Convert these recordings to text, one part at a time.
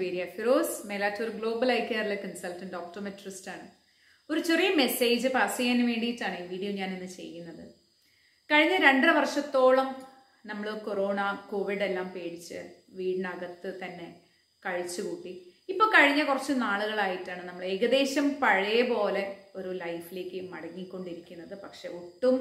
പേര് Firoz Melattur global eye കെയറിലെ consultant optometrist ആണ് ഒരു ചെറിയ മെസ്സേജ് പാസ് ചെയ്യാൻ വേണ്ടിയിട്ടാണ് ഈ വീഡിയോ ഞാൻ ഇന്ന് ചെയ്യുന്നത് കഴിഞ്ഞ രണ്ടര വർഷത്തോളം നമ്മൾ കൊറോണ കോവിഡ് എല്ലാം പേടിച്ച് വീടിനകത്ത് തന്നെ കഴിച്ചുകൂട്ടി ഇപ്പൊ കഴിഞ്ഞ കുറച്ച് നാളുകളായിട്ടാണ് നമ്മൾ ഏകദേശം പഴയ പോലെ ഒരു ലൈഫിലേക്ക് മടങ്ങിക്കൊണ്ടിരിക്കുന്നത് പക്ഷെ ഒട്ടും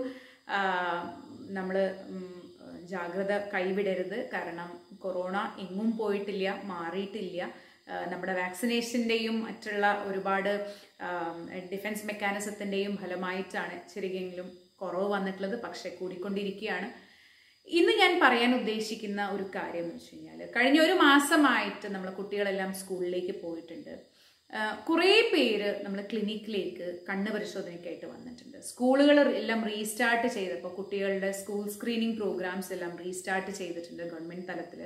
നമ്മൾ ജാഗ്രത കൈവിടരുത് കാരണം കൊറോണ എങ്ങും പോയിട്ടില്ല മാറിയിട്ടില്ല ആ, നമ്മുടെ വാക്സിനേഷൻ്റെയും മറ്റുള്ള ഒരുപാട് ഡിഫൻസ് മെക്കാനിസത്തിൻ്റെയും ഫലമായിട്ടാണ് ചെറിയെങ്കിലും കുറവ് വന്നിട്ടുള്ളത് പക്ഷെ കൂടിക്കൊണ്ടിരിക്കുകയാണ് ഇന്ന് ഞാൻ പറയാൻ ഉദ്ദേശിക്കുന്ന ഒരു കാര്യം എന്ന് വെച്ച് കഴിഞ്ഞാൽ കഴിഞ്ഞ ഒരു മാസമായിട്ട് നമ്മൾ കുട്ടികളെല്ലാം സ്കൂളിലേക്ക് പോയിട്ടുണ്ട് കുറേ പേര് നമ്മൾ ക്ലിനിക്കിലേക്ക് കണ്ണ് പരിശോധനയ്ക്കായിട്ട് വന്നിട്ടുണ്ട് സ്കൂളുകൾ എല്ലാം റീസ്റ്റാർട്ട് ചെയ്തപ്പോൾ കുട്ടികളുടെ സ്കൂൾ സ്ക്രീനിങ് പ്രോഗ്രാംസ് എല്ലാം റീസ്റ്റാർട്ട് ചെയ്തിട്ടുണ്ട് ഗവൺമെൻറ് തലത്തിൽ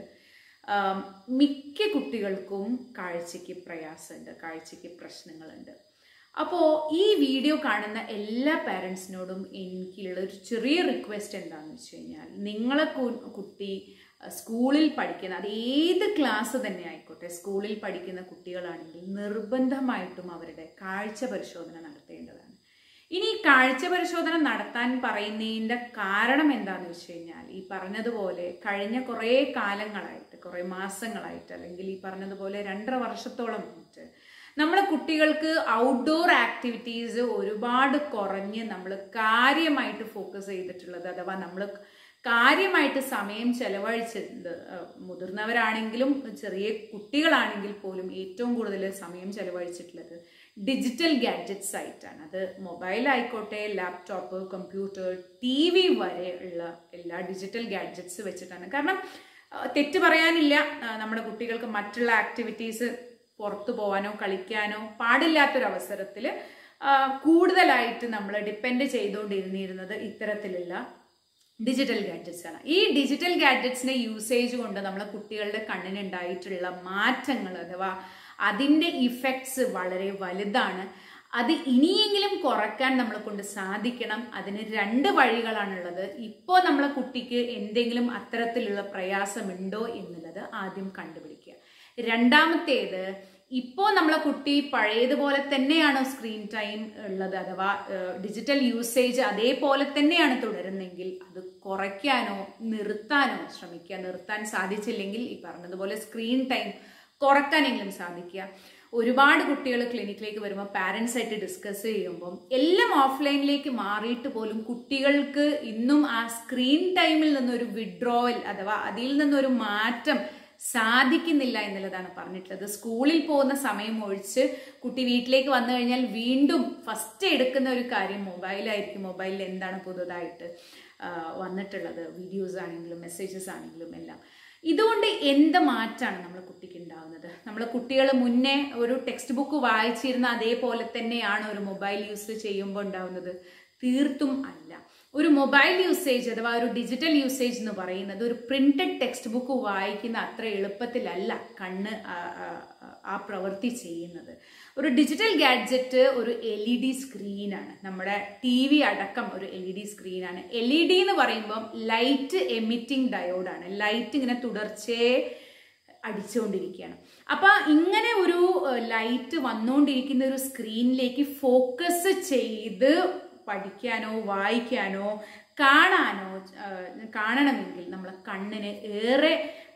മിക്ക കുട്ടികൾക്കും കാഴ്ചയ്ക്ക് പ്രയാസമുണ്ട് കാഴ്ചയ്ക്ക് പ്രശ്നങ്ങളുണ്ട് അപ്പോൾ ഈ വീഡിയോ കാണുന്ന എല്ലാ പാരൻസിനോടും എനിക്കുള്ള ഒരു ചെറിയ റിക്വസ്റ്റ് എന്താണെന്ന് വെച്ച് കഴിഞ്ഞാൽ നിങ്ങളെ കു- കുട്ടി അഹ്, സ്കൂളിൽ പഠിക്കുന്ന അത് ഏത് ക്ലാസ് തന്നെ ആയിക്കോട്ടെ സ്കൂളിൽ പഠിക്കുന്ന കുട്ടികളാണെങ്കിൽ നിർബന്ധമായിട്ടും അവരുടെ കാഴ്ച പരിശോധന നടത്തേണ്ടതാണ് ഇനി ഈ കാഴ്ച പരിശോധന നടത്താൻ പറയുന്നതിൻ്റെ കാരണം എന്താണെന്ന് വെച്ച് കഴിഞ്ഞാൽ ഈ പറഞ്ഞതുപോലെ കഴിഞ്ഞ കുറേ കാലങ്ങളായിട്ട് കുറേ മാസങ്ങളായിട്ട് അല്ലെങ്കിൽ ഈ പറഞ്ഞതുപോലെ രണ്ടര വർഷത്തോളം ആയിട്ട് നമ്മളെ കുട്ടികൾക്ക് ഔട്ട്ഡോർ ആക്ടിവിറ്റീസ് ഒരുപാട് കുറഞ്ഞ് നമ്മൾ കാര്യമായിട്ട് ഫോക്കസ് ചെയ്തിട്ടുള്ളത് അഥവാ നമ്മൾ കാര്യമായിട്ട് സമയം ചെലവഴിച്ചിട്ടുണ്ട് അഹ് മുതിർന്നവരാണെങ്കിലും ചെറിയ കുട്ടികളാണെങ്കിൽ പോലും ഏറ്റവും കൂടുതൽ സമയം ചെലവഴിച്ചിട്ടുള്ളത് ഡിജിറ്റൽ ഗാഡ്ജറ്റ്സ് ആയിട്ടാണ് അത് മൊബൈൽ ആയിക്കോട്ടെ ലാപ്ടോപ്പ് കമ്പ്യൂട്ടർ ടി വി വരെ ഉള്ള എല്ലാ ഡിജിറ്റൽ ഗാഡ്ജറ്റ്സ് വെച്ചിട്ടാണ് കാരണം അഹ് തെറ്റ് പറയാനില്ല അഹ് നമ്മുടെ കുട്ടികൾക്ക് മറ്റുള്ള ആക്ടിവിറ്റീസ് പുറത്തു പോകാനോ കളിക്കാനോ പാടില്ലാത്തൊരവസരത്തിൽ കൂടുതലായിട്ട് നമ്മൾ ഡിപ്പെൻഡ് ചെയ്തുകൊണ്ടിരുന്നിരുന്നത് ഇത്തരത്തിലുള്ള ഡിജിറ്റൽ ഗാഡ്ജറ്റ്സ് ആണ് ഈ ഡിജിറ്റൽ ഗാഡ്ജറ്റ്സിന്റെ യൂസേജ് കൊണ്ട് നമ്മളെ കുട്ടികളുടെ കണ്ണിനുണ്ടായിട്ടുള്ള മാറ്റങ്ങൾ അഥവാ അതിൻ്റെ ഇഫക്ട്സ് വളരെ വലുതാണ് അത് ഇനിയെങ്കിലും കുറയ്ക്കാൻ നമ്മളെ കൊണ്ട് സാധിക്കണം അതിന് രണ്ട് വഴികളാണുള്ളത് ഇപ്പോൾ നമ്മളെ കുട്ടിക്ക് എന്തെങ്കിലും അത്തരത്തിലുള്ള പ്രയാസമുണ്ടോ എന്നുള്ളത് ആദ്യം കണ്ടുപിടിക്കുക രണ്ടാമത്തേത് ഇപ്പോൾ നമ്മളെ കുട്ടി പഴയതുപോലെ തന്നെയാണോ സ്ക്രീൻ ടൈം ഉള്ളത് അഥവാ ഡിജിറ്റൽ യൂസേജ് അതേപോലെ തന്നെയാണ് തുടരുന്നെങ്കിൽ അത് കുറയ്ക്കാനോ നിർത്താനോ ശ്രമിക്കുക നിർത്താൻ സാധിച്ചില്ലെങ്കിൽ ഈ പറഞ്ഞതുപോലെ സ്ക്രീൻ ടൈം കുറയ്ക്കാനെങ്കിലും സാധിക്കുക ഒരുപാട് കുട്ടികൾ ക്ലിനിക്കിലേക്ക് വരുമ്പോൾ പാരൻസ് ആയിട്ട് ഡിസ്കസ് ചെയ്യുമ്പം എല്ലാം ഓഫ്ലൈനിലേക്ക് മാറിയിട്ട് പോലും കുട്ടികൾക്ക് ഇന്നും ആ സ്ക്രീൻ ടൈമിൽ നിന്നൊരു വിഡ്രോവൽ അഥവാ അതിൽ നിന്നൊരു മാറ്റം സാധിക്കുന്നില്ല എന്നുള്ളതാണ് പറഞ്ഞിട്ടുള്ളത് സ്കൂളിൽ പോകുന്ന സമയം ഒഴിച്ച് കുട്ടി വീട്ടിലേക്ക് വന്നു കഴിഞ്ഞാൽ വീണ്ടും ഫസ്റ്റ് എടുക്കുന്ന ഒരു കാര്യം മൊബൈലായിരിക്കും മൊബൈലിൽ എന്താണ് പുതുതായിട്ട് ആ, വന്നിട്ടുള്ളത് വീഡിയോസ് ആണെങ്കിലും മെസ്സേജസ് ആണെങ്കിലും എല്ലാം ഇതുകൊണ്ട് എന്ത് മാറ്റാണ് നമ്മളെ കുട്ടിക്ക് ഉണ്ടാവുന്നത് നമ്മളെ കുട്ടികൾ മുന്നേ ഒരു ടെക്സ്റ്റ് ബുക്ക് വായിച്ചിരുന്ന അതേപോലെ തന്നെയാണ് ഒരു മൊബൈൽ യൂസ് ചെയ്യുമ്പോൾ ഉണ്ടാവുന്നത് തീർത്തും അല്ല ഒരു മൊബൈൽ യൂസേജ് അഥവാ ഒരു ഡിജിറ്റൽ യൂസേജ് എന്ന് പറയുന്നത് ഒരു പ്രിന്റഡ് ടെക്സ്റ്റ് ബുക്ക് വായിക്കുന്ന അത്ര എളുപ്പത്തിലല്ല കണ്ണ് ആ- ആ- ആ പ്രവൃത്തി ചെയ്യുന്നത് ഒരു ഡിജിറ്റൽ ഗാഡ്ജറ്റ് ഒരു എൽ ഇ ഡി സ്ക്രീനാണ് നമ്മുടെ ടി വി അടക്കം ഒരു എൽ ഇ ഡി സ്ക്രീനാണ് എൽ ഇ ഡി എന്ന് പറയുമ്പം ലൈറ്റ് എമിറ്റിംഗ് ഡയോഡാണ് ലൈറ്റ് ഇങ്ങനെ തുടർച്ചയെ അടിച്ചുകൊണ്ടിരിക്കുകയാണ് അപ്പൊ ഇങ്ങനെ ഒരു ലൈറ്റ് വന്നുകൊണ്ടിരിക്കുന്ന ഒരു സ്ക്രീനിലേക്ക് ഫോക്കസ് ചെയ്ത് പഠിക്കാനോ വായിക്കാനോ കാണാനോ ആ, കാണണമെങ്കിൽ നമ്മളെ കണ്ണിന് ഏറെ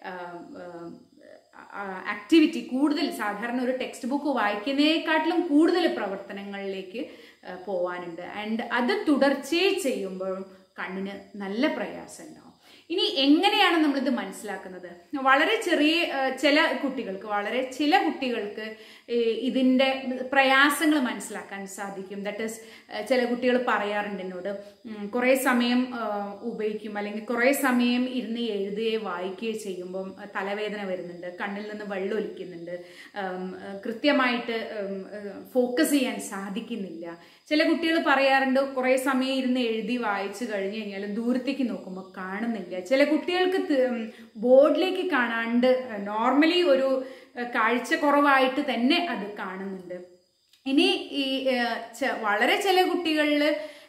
ആക്ടിവിറ്റി കൂടുതൽ സാധാരണ ഒരു ടെക്സ്റ്റ് ബുക്ക് വായിക്കുന്നതിനെക്കാട്ടിലും കൂടുതൽ പ്രവർത്തനങ്ങളിലേക്ക് ആ, പോവാനുണ്ട് ആൻഡ് അത് തുടർച്ചയായി ചെയ്യുമ്പോഴും കണ്ണിന് നല്ല പ്രയാസം ഉണ്ടാവും ഇനി എങ്ങനെയാണ് നമ്മളിത് മനസ്സിലാക്കുന്നത് വളരെ ചെറിയ ആ, ചില കുട്ടികൾക്ക് വളരെ ചില കുട്ടികൾക്ക് ഈ ഇതിൻ്റെ പ്രയാസങ്ങൾ മനസ്സിലാക്കാൻ സാധിക്കും ദാറ്റ് ഈസ് ചില കുട്ടികൾ പറയാറുണ്ട് എന്നോട് ഉം, കുറേ സമയം ആ, ഉപയോഗിക്കും അല്ലെങ്കിൽ കുറേ സമയം ഇരുന്ന് എഴുതുകയോ വായിക്കുകയോ ചെയ്യുമ്പം ആ, തലവേദന വരുന്നുണ്ട് കണ്ണിൽ നിന്ന് വെള്ളം ഒലിക്കുന്നുണ്ട് ഉം, ആ, കൃത്യമായിട്ട് ഫോക്കസ് ചെയ്യാൻ സാധിക്കുന്നില്ല ചില കുട്ടികൾ പറയാറുണ്ട് കുറേ സമയം ഇരുന്ന് എഴുതി വായിച്ചു കഴിഞ്ഞു കഴിഞ്ഞാൽ ദൂരത്തേക്ക് നോക്കുമ്പോൾ കാണുന്നില്ല ചില കുട്ടികൾക്ക് തി- ഉം, ബോർഡിലേക്ക് കാണാണ്ട് നോർമലി ഒരു ഏഹ്, കാഴ്ചക്കുറവായിട്ട് തന്നെ അത് കാണുന്നുണ്ട് ഇനി ഈ ഏഹ്, ചെ- വളരെ ചില കുട്ടികളിൽ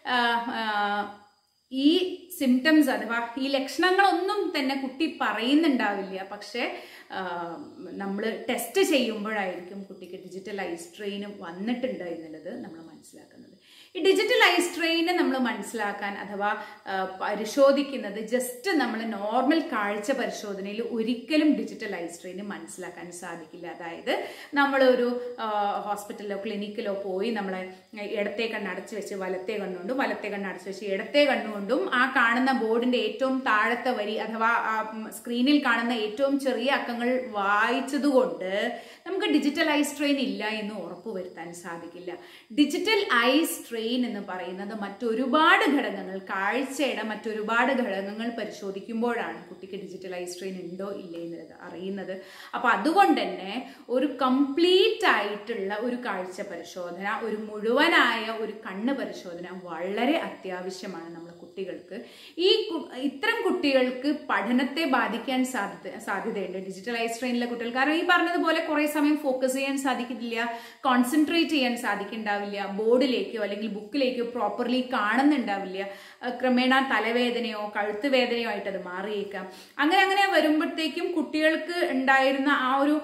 ഈ സിംറ്റംസ് അഥവാ ഈ ലക്ഷണങ്ങളൊന്നും തന്നെ കുട്ടി പറയുന്നുണ്ടാവില്ല പക്ഷെ നമ്മൾ ടെസ്റ്റ് ചെയ്യുമ്പോഴായിരിക്കും കുട്ടിക്ക് ഡിജിറ്റൽ ഐ സ്ട്രെയിൻ വന്നിട്ടുണ്ട് എന്നുള്ളത് നമ്മൾ മനസ്സിലാക്കുന്നത് ഈ ഡിജിറ്റൽ ഐ സ്ട്രെയിന് നമ്മൾ മനസ്സിലാക്കാൻ അഥവാ ആ, പരിശോധിക്കുന്നത് ജസ്റ്റ് നമ്മൾ നോർമൽ കാഴ്ച പരിശോധനയിൽ ഒരിക്കലും ഡിജിറ്റൽ ഐ സ്ട്രെയിന് മനസ്സിലാക്കാൻ സാധിക്കില്ല അതായത് നമ്മളൊരു ആ, ഹോസ്പിറ്റലിലോ ക്ലിനിക്കിലോ പോയി നമ്മളെ ഇടത്തെ കണ്ണ് അടച്ചു വെച്ച് വലത്തെ കണ്ണുകൊണ്ടും വലത്തെ കണ്ണ് അടച്ചു വെച്ച് ഇടത്തെ കണ്ണുകൊണ്ടും ആ കാണുന്ന ബോർഡിന്റെ ഏറ്റവും താഴത്തെ വരി അഥവാ ആ സ്ക്രീനിൽ കാണുന്ന ഏറ്റവും ചെറിയ അക്കങ്ങൾ വായിച്ചതുകൊണ്ട് നമുക്ക് ഡിജിറ്റൽ ഐ സ്ട്രെയിൻ ഇല്ല എന്ന് ഉറപ്പുവരുത്താൻ സാധിക്കില്ല ഡിജിറ്റൽ ഐ സ്ട്രെയിൻ എന്ന് പറയുന്നത് മറ്റൊരുപാട് ഘടകങ്ങൾ കാഴ്ചയുടെ മറ്റൊരുപാട് ഘടകങ്ങൾ പരിശോധിക്കുമ്പോഴാണ് കുട്ടിക്ക് ഡിജിറ്റൽ ഐ സ്ട്രെയിൻ ഉണ്ടോ ഇല്ലേ എന്നുള്ളത് അറിയുന്നത് അപ്പൊ അതുകൊണ്ട് തന്നെ ഒരു കംപ്ലീറ്റ് ആയിട്ടുള്ള ഒരു കാഴ്ച പരിശോധന ഒരു മുഴുവനായ ഒരു കണ്ണ് പരിശോധന വളരെ അത്യാവശ്യമാണ് നമ്മൾ കുട്ടികൾക്ക് ഈ കു- ഇത്തരം കുട്ടികൾക്ക് പഠനത്തെ ബാധിക്കാൻ സാധ്യത സാധ്യതയുണ്ട് ഡിജിറ്റൽ ഐ സ്ട്രെയിനിലെ കുട്ടികൾ കാരണം ഈ പറഞ്ഞതുപോലെ കുറെ സമയം ഫോക്കസ് ചെയ്യാൻ സാധിക്കില്ല കോൺസെൻട്രേറ്റ് ചെയ്യാൻ സാധിക്കുന്നുണ്ടാവില്ല ബോർഡിലേക്കോ അല്ലെങ്കിൽ ബുക്കിലേക്കോ പ്രോപ്പർലി കാണുന്നുണ്ടാവില്ല അഹ് ക്രമേണ തലവേദനയോ കഴുത്ത് വേദനയോ ആയിട്ട് അത് മാറിയേക്കാം അങ്ങനെ അങ്ങനെ വരുമ്പോഴത്തേക്കും കുട്ടികൾക്ക് ഉണ്ടായിരുന്ന ആ ഒരു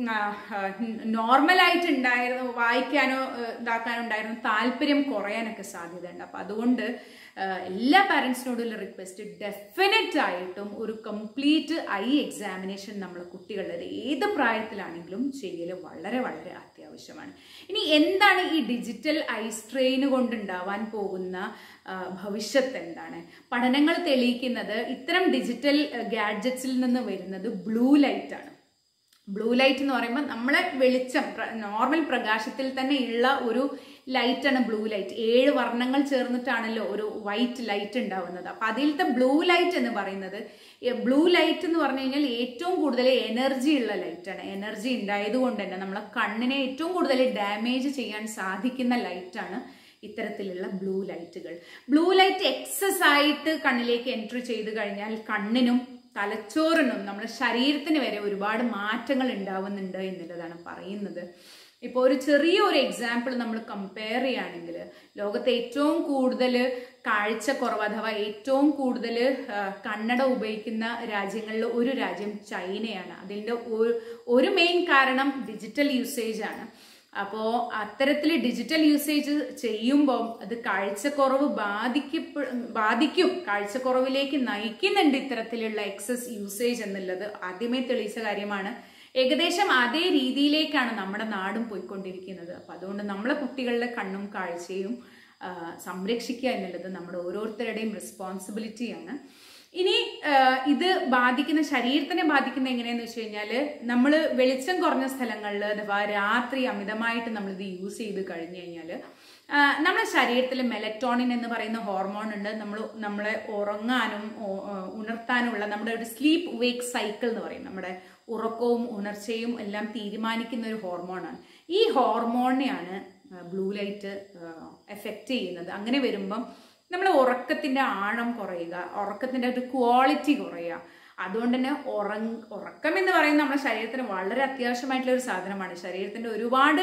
നോർമലായിട്ട് ഉണ്ടായിരുന്ന വായിക്കാനോ ഏഹ്, ഇതാക്കാനോ ഉണ്ടായിരുന്ന താല്പര്യം കുറയാനൊക്കെ സാധ്യതയുണ്ട് അപ്പൊ അതുകൊണ്ട് ഏഹ്, എല്ലാ പാരൻസിനോടുള്ള റിക്വസ്റ്റ് ഡെഫിനറ്റ് ആയിട്ടും ഒരു കംപ്ലീറ്റ് ഐ എക്സാമിനേഷൻ നമ്മൾ കുട്ടികളുടെ ഏത് പ്രായത്തിലാണെങ്കിലും ചെയ്യൽ വളരെ വളരെ അത്യാവശ്യമാണ് ഇനി എന്താണ് ഈ ഡിജിറ്റൽ ഐ സ്ട്രെയിൻ കൊണ്ടുണ്ടാവാൻ പോകുന്ന ആ, ഭവിഷ്യത്ത് എന്താണ് പഠനങ്ങൾ തെളിയിക്കുന്നത് ഇത്തരം ഡിജിറ്റൽ ഗാഡ്ജറ്റ്സിൽ നിന്ന് വരുന്നത് ബ്ലൂ ലൈറ്റ് ആണ് ബ്ലൂ ലൈറ്റ് എന്ന് പറയുമ്പോൾ നമ്മളെ വെളിച്ചം നോർമൽ പ്രകാശത്തിൽ തന്നെ ഉള്ള ഒരു ലൈറ്റാണ് ബ്ലൂ ലൈറ്റ് ഏഴ് വർണ്ണങ്ങൾ ചേർന്നിട്ടാണല്ലോ ഒരു വൈറ്റ് ലൈറ്റ് ഉണ്ടാവുന്നത് അപ്പൊ അതിലത്തെ ബ്ലൂ ലൈറ്റ് എന്ന് പറയുന്നത് ബ്ലൂ ലൈറ്റ് എന്ന് പറഞ്ഞു കഴിഞ്ഞാൽ ഏറ്റവും കൂടുതൽ എനർജി ഉള്ള ലൈറ്റാണ് എനർജി ഉണ്ടായതുകൊണ്ട് തന്നെ നമ്മളെ കണ്ണിനെ ഏറ്റവും കൂടുതൽ ഡാമേജ് ചെയ്യാൻ സാധിക്കുന്ന ലൈറ്റാണ് ഇത്തരത്തിലുള്ള ബ്ലൂ ലൈറ്റുകൾ ബ്ലൂ ലൈറ്റ് എക്സസ് ആയിട്ട് കണ്ണിലേക്ക് എൻട്രി ചെയ്ത് കഴിഞ്ഞാൽ കണ്ണിനും തലച്ചോറിനും നമ്മുടെ ശരീരത്തിന് വരെ ഒരുപാട് മാറ്റങ്ങൾ ഉണ്ടാവുന്നുണ്ട് എന്നുള്ളതാണ് പറയുന്നത് ഇപ്പോൾ ഒരു ചെറിയ ഒരു എക്സാമ്പിൾ നമ്മൾ കമ്പയർ ചെയ്യുകയാണെങ്കിൽ ലോകത്തെ ഏറ്റവും കൂടുതൽ കാഴ്ചക്കുറവ് അഥവാ ഏറ്റവും കൂടുതൽ കന്നഡ ഉപയോഗിക്കുന്ന രാജ്യങ്ങളിൽ ഒരു രാജ്യം ചൈനയാണ് അതിൻ്റെ ഒരു- ഒരു മെയിൻ കാരണം ഡിജിറ്റൽ യൂസേജ് ആണ് അപ്പോൾ അത്തരത്തിൽ ഡിജിറ്റൽ യൂസേജ് ചെയ്യുമ്പോൾ അത് കാഴ്ചക്കുറവ് ബാധിക്കപ്പെ ബാധിക്കും കാഴ്ചക്കുറവിലേക്ക് നയിക്കുന്നുണ്ട് ഇത്തരത്തിലുള്ള എക്സസ് യൂസേജ് എന്നുള്ളത് ആദ്യമേ തെളിയിച്ച കാര്യമാണ് ഏകദേശം അതേ രീതിയിലേക്കാണ് നമ്മുടെ നാടും പോയിക്കൊണ്ടിരിക്കുന്നത് അപ്പം അതുകൊണ്ട് നമ്മളെ കുട്ടികളുടെ കണ്ണും കാഴ്ചയും ആ, സംരക്ഷിക്കുക എന്നുള്ളത് നമ്മുടെ ഓരോരുത്തരുടെയും റെസ്പോൺസിബിലിറ്റിയാണ് ഇനി ആ, ഇത് ബാധിക്കുന്ന ശരീരത്തിനെ ബാധിക്കുന്ന എങ്ങനെയാന്ന് വെച്ച് കഴിഞ്ഞാൽ നമ്മൾ വെളിച്ചം കുറഞ്ഞ സ്ഥലങ്ങളിൽ അഥവാ രാത്രി അമിതമായിട്ട് നമ്മൾ ഇത് യൂസ് ചെയ്ത് കഴിഞ്ഞു കഴിഞ്ഞാൽ നമ്മുടെ ശരീരത്തിൽ മെലറ്റോണിൻ എന്ന് പറയുന്ന ഹോർമോൺ ഉണ്ട് നമ്മൾ നമ്മളെ ഉറങ്ങാനും ഓ- ആ, ഉണർത്താനുമുള്ള നമ്മുടെ ഒരു സ്ലീപ്പ് വേക്ക് സൈക്കിൾ എന്ന് പറയും നമ്മുടെ ഉറക്കവും ഉണർച്ചയും എല്ലാം തീരുമാനിക്കുന്ന ഒരു ഹോർമോണാണ് ഈ ഹോർമോണിനെയാണ് ബ്ലൂ ലൈറ്റ് എഫക്റ്റ് ചെയ്യുന്നത് അങ്ങനെ വരുമ്പം നമ്മൾ ഉറക്കത്തിന്റെ ആഴം കുറയുക ഉറക്കത്തിന്റെ ഒരു ക്വാളിറ്റി കുറയുക അതുകൊണ്ട് തന്നെ ഉറങ് ഉറക്കം എന്ന് പറയുന്നത് നമ്മുടെ ശരീരത്തിന് വളരെ അത്യാവശ്യമായിട്ടുള്ള ഒരു സാധനമാണ് ശരീരത്തിന്റെ ഒരുപാട്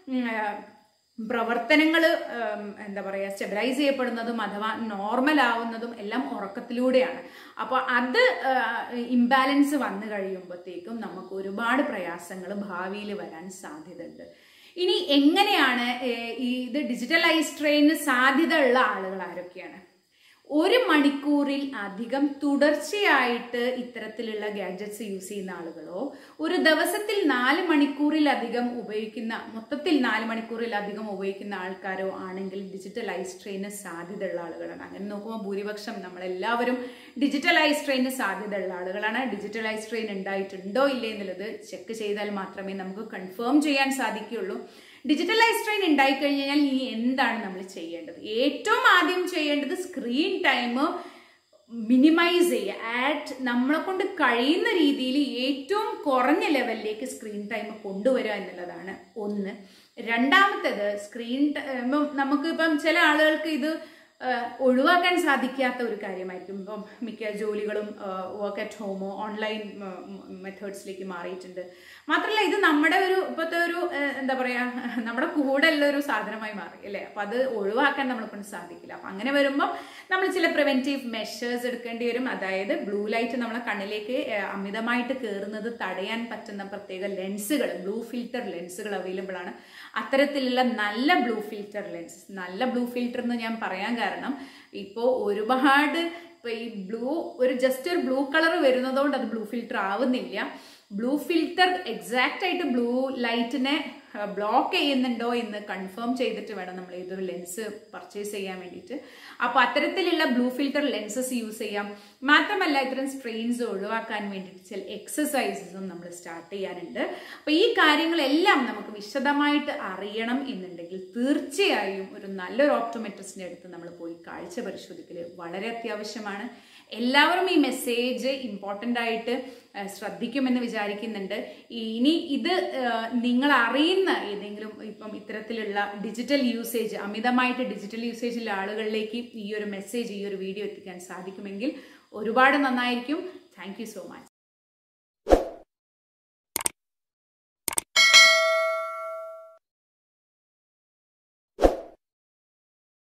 പ്രവർത്തനങ്ങൾ എന്താ പറയുക സ്റ്റെബിലൈസ് ചെയ്യപ്പെടുന്നതും അഥവാ നോർമൽ ആവുന്നതും എല്ലാം ഉറക്കത്തിലൂടെയാണ് അപ്പോൾ അത് ഇംബാലൻസ് വന്നു കഴിയുമ്പോഴത്തേക്കും നമുക്ക് ഒരുപാട് പ്രയാസങ്ങൾ ഭാവിയിൽ വരാൻ സാധ്യതയുണ്ട് ഇനി എങ്ങനെയാണ് ഏഹ്, ഈ ഇത് ഡിജിറ്റലൈസ് ട്രെയിനിന് സാധ്യത ഉള്ള ആളുകൾ ആരൊക്കെയാണ് ഒരു മണിക്കൂറിൽ അധികം തുടർച്ചയായിട്ട് ഇത്തരത്തിലുള്ള ഗാഡ്ജറ്റ്സ് യൂസ് ചെയ്യുന്ന ആളുകളോ ഒരു ദിവസത്തിൽ നാല് മണിക്കൂറിലധികം ഉപയോഗിക്കുന്ന മൊത്തത്തിൽ നാല് മണിക്കൂറിലധികം ഉപയോഗിക്കുന്ന ആൾക്കാരോ ആണെങ്കിൽ ഡിജിറ്റൽ ഐ സ്ട്രെയിന് സാധ്യതയുള്ള ആളുകളാണ് അങ്ങനെ നോക്കുമ്പോൾ ഭൂരിപക്ഷം നമ്മളെല്ലാവരും ഡിജിറ്റൽ ഐ സ്ട്രെയിന് സാധ്യതയുള്ള ആളുകളാണ് ഡിജിറ്റൽ ഐ സ്ട്രെയിൻ ഉണ്ടായിട്ടുണ്ടോ ഇല്ലേ എന്നുള്ളത് ചെക്ക് ചെയ്താൽ മാത്രമേ നമുക്ക് കൺഫേം ചെയ്യാൻ സാധിക്കുകയുള്ളൂ ഡിജിറ്റൽ ഐ സ്ട്രെയിൻ ഉണ്ടായിക്കഴിഞ്ഞാൽ ഇനി എന്താണ് നമ്മൾ ചെയ്യേണ്ടത് ഏറ്റവും ആദ്യം ചെയ്യേണ്ടത് സ്ക്രീൻ ടൈം മിനിമൈസ് ചെയ്യുക ആറ്റ് നമ്മളെ കൊണ്ട് കഴിയുന്ന രീതിയിൽ ഏറ്റവും കുറഞ്ഞ ലെവലിലേക്ക് സ്ക്രീൻ ടൈം കൊണ്ടുവരിക എന്നുള്ളതാണ് ഒന്ന് രണ്ടാമത്തേത് സ്ക്രീൻ ടൈം നമുക്ക് ഇപ്പം ചില ആളുകൾക്ക് ഇത് ആഹ് ഒഴിവാക്കാൻ സാധിക്കാത്ത ഒരു കാര്യമായിരിക്കും ഇപ്പം മിക്ക ജോലികളും വർക്ക് അറ്റ് ഹോമോ ഓൺലൈൻ മെത്തേഡ്സിലേക്ക് മാറിയിട്ടുണ്ട് മാത്രമല്ല ഇത് നമ്മുടെ ഒരു ഇപ്പോഴത്തെ ഒരു ആഹ് എന്താ പറയാ നമ്മുടെ കൂടെ ഉള്ള ഒരു സാധനമായി മാറി അല്ലേ അപ്പൊ അത് ഒഴിവാക്കാൻ നമ്മളെ കൊണ്ട് സാധിക്കില്ല അപ്പൊ അങ്ങനെ വരുമ്പോൾ നമ്മൾ ചില പ്രിവെന്റീവ് മെഷേഴ്സ് എടുക്കേണ്ടി വരും അതായത് ബ്ലൂ ലൈറ്റ് നമ്മളെ കണ്ണിലേക്ക് ആഹ് അമിതമായിട്ട് കയറുന്നത് തടയാൻ പറ്റുന്ന പ്രത്യേക ലെൻസുകൾ ബ്ലൂ ഫിൽറ്റർ ലെൻസുകൾ അവൈലബിൾ ആണ് അത്തരത്തിലുള്ള നല്ല ബ്ലൂ ഫിൽറ്റർ ലെൻസ് നല്ല ബ്ലൂ ഫിൽറ്റർ എന്ന് ഞാൻ പറയാൻ കാരണം ഇപ്പോൾ ഒരുപാട് ഇപ്പൊ ഈ ബ്ലൂ ഒരു ജസ്റ്റ് ഒരു ബ്ലൂ കളർ വരുന്നതുകൊണ്ട് അത് ബ്ലൂ ഫിൽറ്റർ ആവുന്നില്ല ബ്ലൂ ഫിൽറ്റർ എക്സാക്റ്റ് ആയിട്ട് ബ്ലൂ ലൈറ്റിനെ ബ്ലോക്ക് ചെയ്യുന്നുണ്ടോ എന്ന് കൺഫേം ചെയ്തിട്ട് വേണം നമ്മൾ ഏതൊരു ലെൻസ് പർച്ചേസ് ചെയ്യാൻ വേണ്ടിയിട്ട് അപ്പോൾ അത്തരത്തിലുള്ള ബ്ലൂ ഫിൽറ്റർ ലെൻസസ് യൂസ് ചെയ്യാം മാത്രമല്ല ഇത്തരം സ്ട്രെയിൻസ് ഒഴിവാക്കാൻ വേണ്ടിയിട്ട് ചില എക്സസൈസസും നമ്മൾ സ്റ്റാർട്ട് ചെയ്യാനുണ്ട് അപ്പോൾ ഈ കാര്യങ്ങളെല്ലാം നമുക്ക് വിശദമായിട്ട് അറിയണം എന്നുണ്ടെങ്കിൽ തീർച്ചയായും ഒരു നല്ലൊരു ഓപ്റ്റോമെട്രിസ്റ്റിൻ്റെ അടുത്ത് നമ്മൾ പോയി കാഴ്ച പരിശോധിക്കൽ വളരെ അത്യാവശ്യമാണ് എല്ലാവരും ഈ മെസ്സേജ് ഇമ്പോർട്ടൻ്റ് ആയിട്ട് ആ, ശ്രദ്ധിക്കുമെന്ന് വിചാരിക്കുന്നുണ്ട് ഇനി ഇത് ആ, നിങ്ങൾ അറിയുന്ന ഏതെങ്കിലും ഇപ്പം ഇത്തരത്തിലുള്ള ഡിജിറ്റൽ യൂസേജ് അമിതമായിട്ട് ഡിജിറ്റൽ യൂസേജിലുള്ള ആളുകളിലേക്ക് ഈ ഒരു മെസ്സേജ് ഈ ഒരു വീഡിയോ എത്തിക്കാൻ സാധിക്കുമെങ്കിൽ ഒരുപാട് നന്നായിരിക്കും താങ്ക് യു സോ മച്ച്